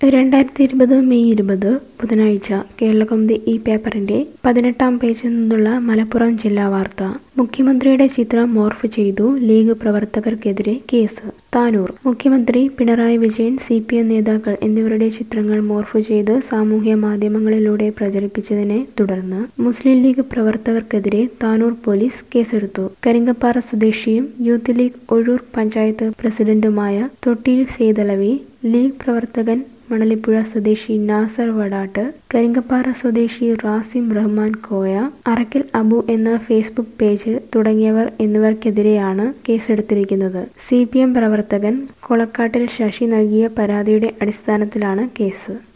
രണ്ടായിരത്തി ഇരുപത് മെയ് ഇരുപത് ബുധനാഴ്ച കേരളകൗമുദി ഈ പേപ്പറിന്റെ പതിനെട്ടാം പേജിൽ നിന്നുള്ള മലപ്പുറം ജില്ലാ വാർത്ത മുഖ്യമന്ത്രിയുടെ ചിത്രം മോർഫ് ചെയ്തു ലീഗ് പ്രവർത്തകർക്കെതിരെ കേസ് താനൂർ മുഖ്യമന്ത്രി Pinarayi Vijayan C P M നേതാക്കൾ എന്നിവരുടെ ചിത്രങ്ങൾ മോർഫ് ചെയ്ത് സാമൂഹ്യ മാധ്യമങ്ങളിലൂടെ പ്രചരിപ്പിച്ചതിനെ തുടർന്ന് മുസ്ലിം ലീഗ് പ്രവർത്തകർക്കെതിരെ താനൂർ പോലീസ് കേസെടുത്തു കരിങ്കപ്പാറ സ്വദേശിയും യൂത്ത് ലീഗ് ഒഴൂർ പഞ്ചായത്ത് പ്രസിഡന്റുമായ തൊട്ടിയിൽ സേതലവി ലീഗ് പ്രവർത്തകൻ മണലിപ്പുഴ സ്വദേശി നാസർ വടാട്ട് കരിങ്കപ്പാറ സ്വദേശി റാസിം റഹ്മാൻ കോയ അറക്കൽ അബു എന്ന ഫേസ്ബുക്ക് പേജ് തുടങ്ങിയവർ എന്നിവർക്കെതിരെയാണ് കേസെടുത്തിരിക്കുന്നത് സി പി എം പ്രവർത്തകൻ കൊളക്കാട്ടിൽ ശശി നൽകിയ പരാതിയുടെ അടിസ്ഥാനത്തിലാണ് കേസ്